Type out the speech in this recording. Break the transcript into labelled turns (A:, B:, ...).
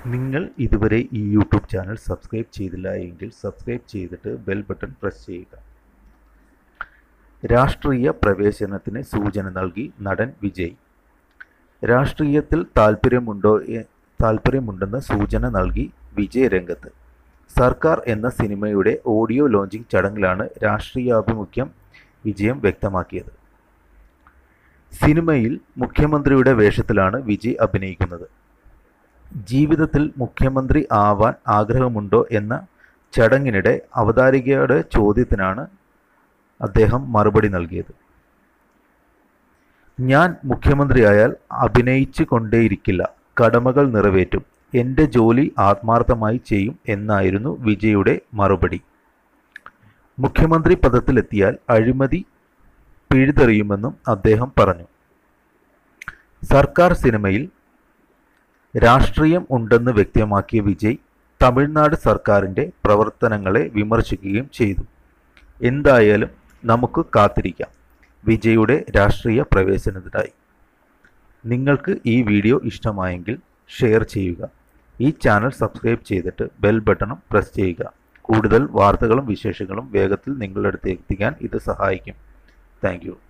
A: നിങ്ങൾ ഇതുവരെ ഈ യൂട്യൂബ് ചാനൽ സബ്സ്ക്രൈബ് ചെയ്തില്ല എങ്കിൽ സബ്സ്ക്രൈബ് ചെയ്തിട്ട് ബെൽ ബട്ടൺ പ്രസ് ചെയ്യുക രാഷ്ട്രീയ പ്രവേശനത്തിന് സൂചന നൽകി നടൻ വിജയ് രാഷ്ട്രീയത്തിൽ താല്പര്യമുണ്ടോ എ- താല്പര്യമുണ്ടെന്ന് സൂചന നൽകി വിജയ് രംഗത്ത് സർക്കാർ എന്ന സിനിമയുടെ ഓഡിയോ ലോഞ്ചിങ് ചടങ്ങിലാണ് രാഷ്ട്രീയാഭിമുഖ്യം വിജയം വ്യക്തമാക്കിയത് സിനിമയിൽ മുഖ്യമന്ത്രിയുടെ വേഷത്തിലാണ് വിജയ് അഭിനയിക്കുന്നത് ജീവിതത്തിൽ മുഖ്യമന്ത്രി ആവാൻ ആഗ്രഹമുണ്ടോ എന്ന ചടങ്ങിനിടെ അവതാരികയുടെ ചോദ്യത്തിനാണ് അദ്ദേഹം മറുപടി നൽകിയത് ഞാൻ മുഖ്യമന്ത്രിയായാൽ അഭിനയിച്ചു കൊണ്ടേയിരിക്കില്ല കടമകൾ നിറവേറ്റും എൻ്റെ ജോലി ആത്മാർത്ഥമായി ചെയ്യും എന്നായിരുന്നു വിജയുടെ മറുപടി മുഖ്യമന്ത്രി പദത്തിലെത്തിയാൽ അഴിമതി പിഴുതെറിയുമെന്നും അദ്ദേഹം പറഞ്ഞു സർക്കാർ സിനിമയിൽ രാഷ്ട്രീയം ഉണ്ടെന്ന് വ്യക്തമാക്കിയ വിജയ് തമിഴ്നാട് സർക്കാരിൻ്റെ പ്രവർത്തനങ്ങളെ വിമർശിക്കുകയും ചെയ്തു എന്തായാലും നമുക്ക് കാത്തിരിക്കാം വിജയുടെ രാഷ്ട്രീയ പ്രവേശനത്തിനായി നിങ്ങൾക്ക് ഈ വീഡിയോ ഇഷ്ടമായെങ്കിൽ ഷെയർ ചെയ്യുക ഈ ചാനൽ സബ്സ്ക്രൈബ് ചെയ്തിട്ട് ബെൽ ബട്ടണും പ്രസ് ചെയ്യുക കൂടുതൽ വാർത്തകളും വിശേഷങ്ങളും വേഗത്തിൽ നിങ്ങളുടെ അടുത്ത് എത്തിക്കാൻ ഇത് സഹായിക്കും താങ്ക്